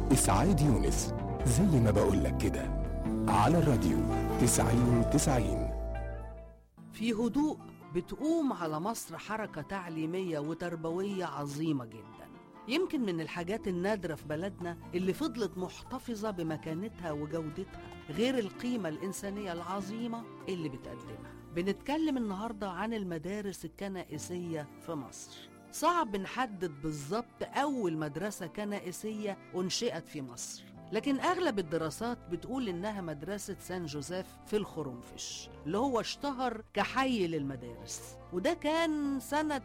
إسعاد يونس زي ما بقولك كده على الراديو تسعين تسعين في هدوء بتقوم على مصر حركة تعليمية وتربوية عظيمة جدا يمكن من الحاجات النادرة في بلدنا اللي فضلت محتفظة بمكانتها وجودتها غير القيمة الإنسانية العظيمة اللي بتقدمها بنتكلم النهاردة عن المدارس الكنائسية في مصر صعب نحدد بالظبط أول مدرسة كنائسية أنشئت في مصر لكن أغلب الدراسات بتقول إنها مدرسة سان جوزيف في الخرنفش اللي هو اشتهر كحي للمدارس وده كان سنة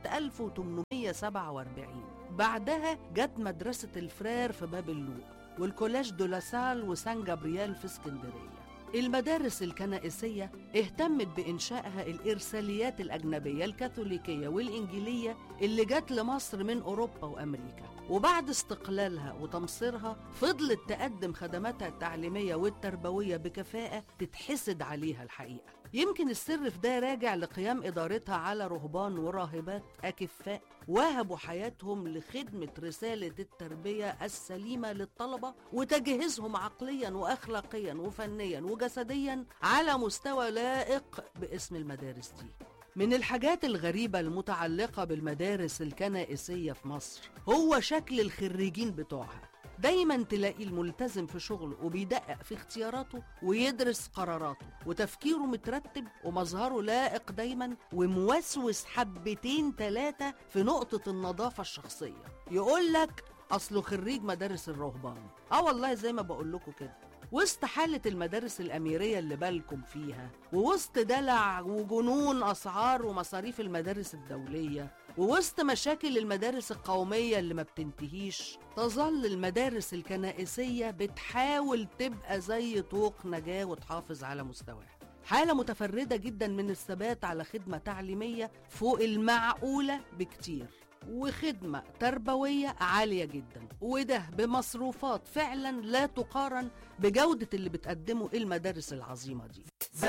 1847 بعدها جت مدرسة الفرير في باب اللوق والكولاج دولاسال وسان جابرييل في اسكندرية المدارس الكنائسية اهتمت بإنشائها الإرساليات الأجنبية الكاثوليكية والإنجيلية اللي جت لمصر من أوروبا وأمريكا وبعد استقلالها وتمصيرها فضلت تقدم خدماتها التعليمية والتربوية بكفاءة تتحسد عليها الحقيقة يمكن السر في ده راجع لقيام إدارتها على رهبان وراهبات أكفاء وهبوا حياتهم لخدمة رسالة التربية السليمة للطلبة وتجهيزهم عقليا وأخلاقيا وفنيا وجسديا على مستوى لائق باسم المدارس دي من الحاجات الغريبة المتعلقة بالمدارس الكنائسية في مصر هو شكل الخريجين بتوعها دايما تلاقي الملتزم في شغله وبيدقق في اختياراته ويدرس قراراته وتفكيره مترتب ومظهره لائق دايما وموسوس حبتين ثلاثة في نقطة النظافة الشخصية يقول لك أصله خريج مدارس الرهبان آه والله زي ما بقول لكم كده وسط حالة المدارس الأميرية اللي بالكم فيها ووسط دلع وجنون أسعار ومصاريف المدارس الدولية ووسط مشاكل المدارس القومية اللي ما بتنتهيش تظل المدارس الكنائسية بتحاول تبقى زي طوق نجاة وتحافظ على مستواها حالة متفردة جدا من الثبات على خدمة تعليمية فوق المعقولة بكتير وخدمة تربوية عالية جدا وده بمصروفات فعلا لا تقارن بجودة اللي بتقدمه المدارس العظيمة دي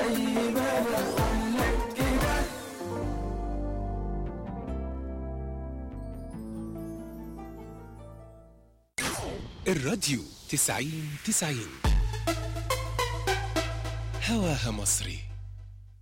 الراديو تسعين تسعين هواها مصري